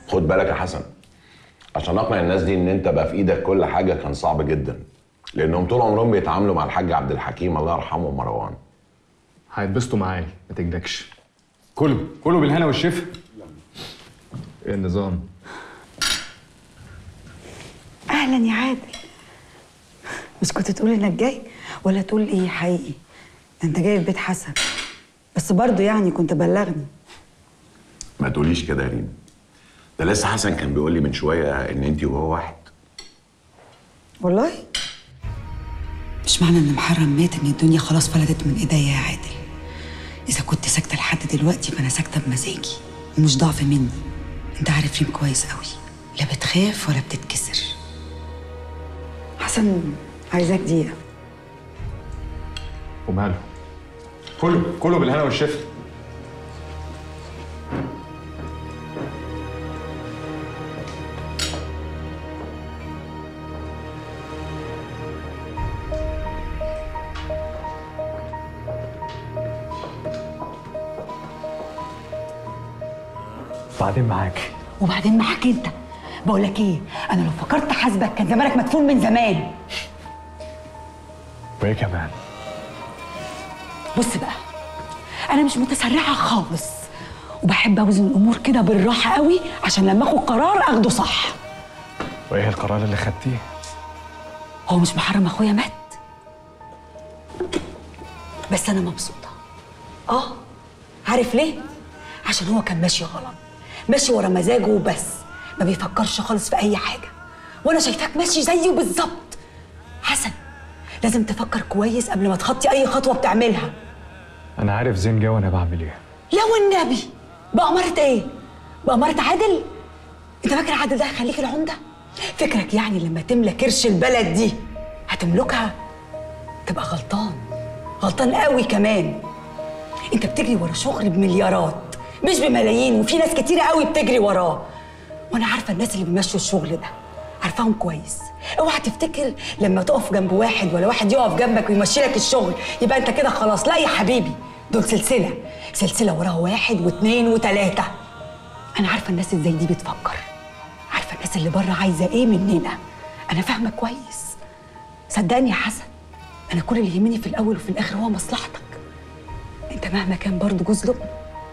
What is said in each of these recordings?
خد بالك يا حسن عشان اقنع الناس دي ان انت بقى في ايدك كل حاجه كان صعب جدا لانهم طول عمرهم بيتعاملوا مع الحاج عبد الحكيم الله يرحمه ومروان هيتبسطوا معايا ما تجدكش كله كله بالهنا والشفا ايه النظام اهلا يا عادل مش كنت تقول انك جاي ولا تقول ايه حقيقي ده انت جاي في بيت حسن بس برضه يعني كنت بلغني ما تقوليش كده يا ريم ده لسه حسن كان بيقول لي من شويه ان انت وهو واحد والله مش معنى ان محرم مات ان الدنيا خلاص فلتت من ايديا يا عادل اذا كنت ساكته لحد دلوقتي فانا ساكته بمزاجي ومش ضعف مني انت عارف ريم كويس قوي لا بتخاف ولا بتتكسر حسن عايزاك دقيقه وماله كله كله بالهنا والشفا بعدين معاك وبعدين معاك انت بقول لك ايه انا لو فكرت حاسبك كان زمانك مدفون من زمان وايه كمان بص بقى انا مش متسرعه خالص وبحب اوزن الامور كده بالراحه قوي عشان لما اخد قرار اخده صح وايه القرار اللي خدتيه هو مش محرم اخويا مات بس انا مبسوطه اه عارف ليه عشان هو كان ماشي غلط ماشي ورا مزاجه وبس ما بيفكرش خالص في اي حاجه وانا شايفاك ماشي زيه بالظبط حسن لازم تفكر كويس قبل ما تخطي اي خطوه بتعملها انا عارف زين جه وانا بعمل ايه لا والنبي بأمارة ايه؟ بأمارة عادل؟ انت فاكر عادل ده هيخليك العمدة؟ فكرك يعني لما تملى كرش البلد دي هتملكها؟ تبقى غلطان غلطان قوي كمان انت بتجري ورا شغل بمليارات مش بملايين وفي ناس كتيرة قوي بتجري وراه وانا عارفة الناس اللي بيمشوا الشغل ده عارفاهم كويس اوعى تفتكر لما تقف جنب واحد ولا واحد يقف جنبك ويمشي لك الشغل يبقى انت كده خلاص لا يا حبيبي دول سلسله سلسله وراها واحد واثنين وثلاثه انا عارفه الناس اللي زي دي بتفكر عارفه الناس اللي بره عايزه ايه مننا انا فاهمه كويس صدقني يا حسن انا كل اللي يهمني في الاول وفي الاخر هو مصلحتك انت مهما كان برضه جوز لقمه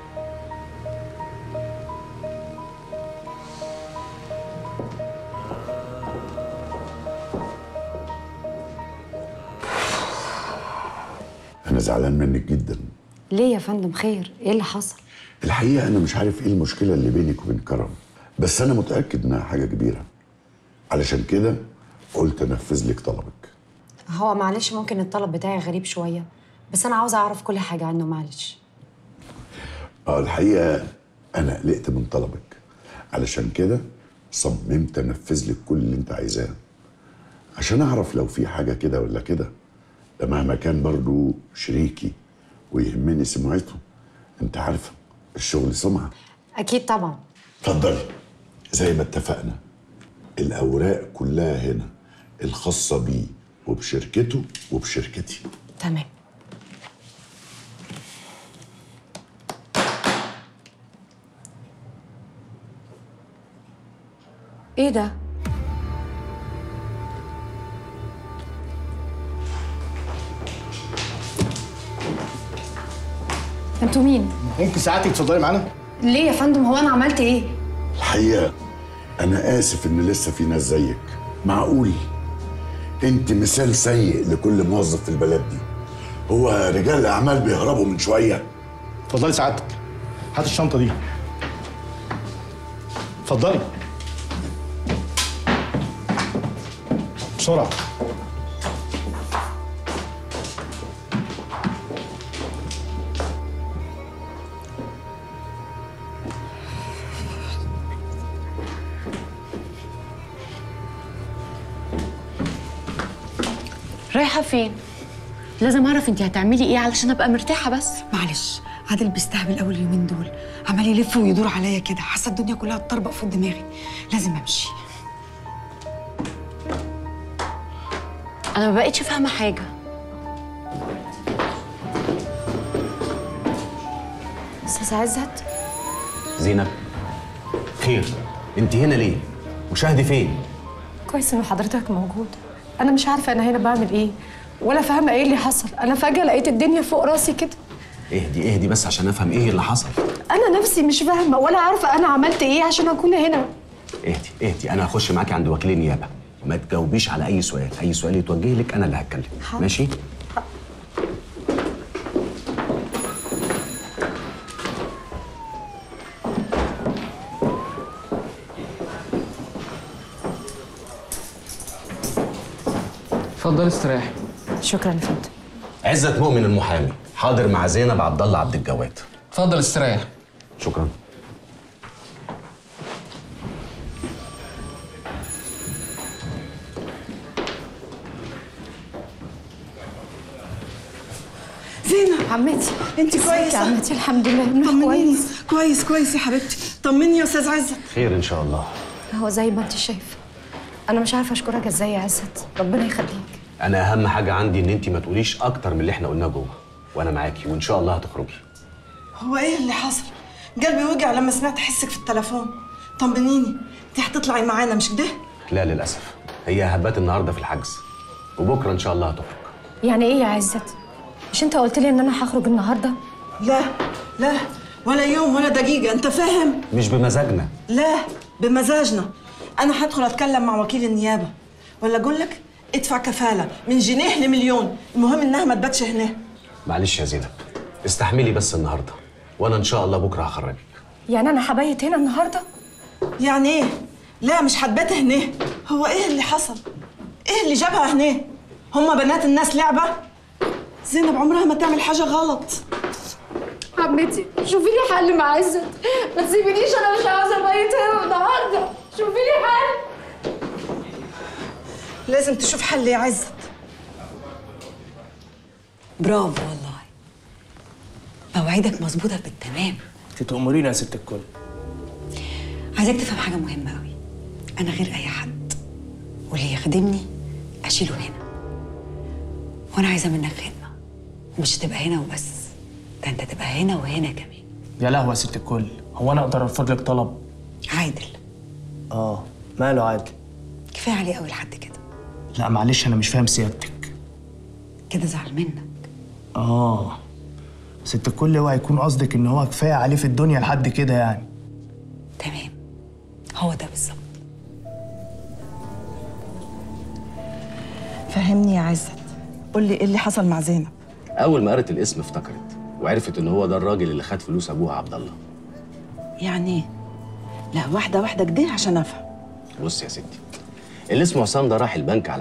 انا زعلان منك جدا ليه يا فندم خير ايه اللي حصل الحقيقه انا مش عارف ايه المشكله اللي بينك وبين كرم بس انا متاكد انها حاجه كبيره علشان كده قلت انفذ لك طلبك هو معلش ممكن الطلب بتاعي غريب شويه بس انا عاوزه اعرف كل حاجه عنه معلش اه الحقيقه انا قلقت من طلبك علشان كده صممت انفذ لك كل اللي انت عايزاه عشان اعرف لو في حاجه كده ولا كده ده مهما كان برضو شريكي ويهمني سمعته انت عارفه الشغل سمعه اكيد طبعا اتفضلي زي ما اتفقنا الاوراق كلها هنا الخاصه بيه وبشركته وبشركتي تمام ايه ده انتوا مين ممكن ساعتك تفضلي معانا؟ ليه يا فندم هو انا عملت ايه الحقيقه انا اسف ان لسه في ناس زيك معقول انت مثال سيء لكل موظف في البلد دي هو رجال الاعمال بيهربوا من شويه اتفضلي سعادتك هات الشنطه دي اتفضلي بسرعه رايحة فين؟ لازم أعرف أنت هتعملي إيه علشان أبقى مرتاحة بس معلش عادل بيستهبل اول اليومين دول عمال يلف ويدور عليا كده حاسه الدنيا كلها تطربق فوق دماغي لازم امشي أنا ما بقتش فاهمة حاجة استاذ عزت زينب خير انت هنا ليه وشهدي فين كويس ان حضرتك موجود انا مش عارفه انا هنا بعمل ايه ولا فاهمه ايه اللي حصل انا فجاه لقيت الدنيا فوق راسي كده اهدي اهدي بس عشان افهم ايه اللي حصل انا نفسي مش فاهمه ولا عارفه انا عملت ايه عشان اكون هنا اهدي اهدي انا هخش معاكي عند وكيل النيابه ما تجاوبيش على اي سؤال اي سؤال يتوجه لك انا اللي هتكلم حاضر. ماشي اتفضل استريح شكرا يا فندم عزت مؤمن المحامي حاضر مع زينب عبد الله عبد الجواد اتفضل استريح شكرا زينب عمتي انت ازيك يا كويسه عمتي الحمد لله ابنك طمنيني كويس كويس كويس يا حبيبتي طمني يا استاذ عزت خير ان شاء الله هو زي ما انت شايفه انا مش عارفه اشكرك ازاي يا عزت ربنا يخليك انا اهم حاجه عندي ان انت ما تقوليش اكتر من اللي احنا قلناه جوه وانا معاكي وان شاء الله هتخرجي هو ايه اللي حصل؟ قلبي وجع لما سمعت حسك في التليفون طمنيني انت هتطلعي معانا مش كده؟ لا للاسف هي هبات النهارده في الحجز وبكره ان شاء الله هتخرج يعني ايه يا عزت مش انت قلت لي ان انا هخرج النهارده لا لا ولا يوم ولا دقيقة انت فاهم؟ مش بمزاجنا لا بمزاجنا انا هدخل اتكلم مع وكيل النيابة ولا اقول لك ادفع كفالة من جنيه لمليون المهم انها ما تباتش هنا معلش يا زينب استحملي بس النهارده وانا ان شاء الله بكره هخرجك يعني انا هبيت هنا النهارده يعني ايه؟ لا مش هتبات هنا هو ايه اللي حصل؟ ايه اللي جابها هنا؟ هما بنات الناس لعبة؟ زينب عمرها ما تعمل حاجة غلط عمتي شوفي لي حل مع عزت ما تسيبنيش انا مش عاوزه ابيت هنا النهارده شوفي لي حل لازم تشوف حل يا عزت برافو والله مواعيدك مظبوطه بالتمام انت تأمرينا يا ست الكل عايزاك تفهم حاجه مهمه قوي انا غير اي حد واللي يخدمني اشيله هنا وانا عايزه منك خدمه ومش هتبقى هنا وبس ده انت تبقى هنا وهنا كمان يا لهوي يا ست الكل هو انا اقدر ارفض لك طلب عادل اه ماله عادل كفايه عليه قوي لحد كده لا معلش انا مش فاهم سيادتك كده زعل منك اه ست الكل اوعى يكون قصدك ان هو كفايه عليه في الدنيا لحد كده يعني تمام هو ده بالظبط فهمني يا عزت قول لي ايه اللي حصل مع زينب اول ما قرت الاسم افتكرت وعرفت ان هو ده الراجل اللي خد فلوس ابوها عبد الله يعني ايه؟ لا واحدة واحدة كده عشان افهم بص يا ستي اللي اسمه عصام ده راح البنك على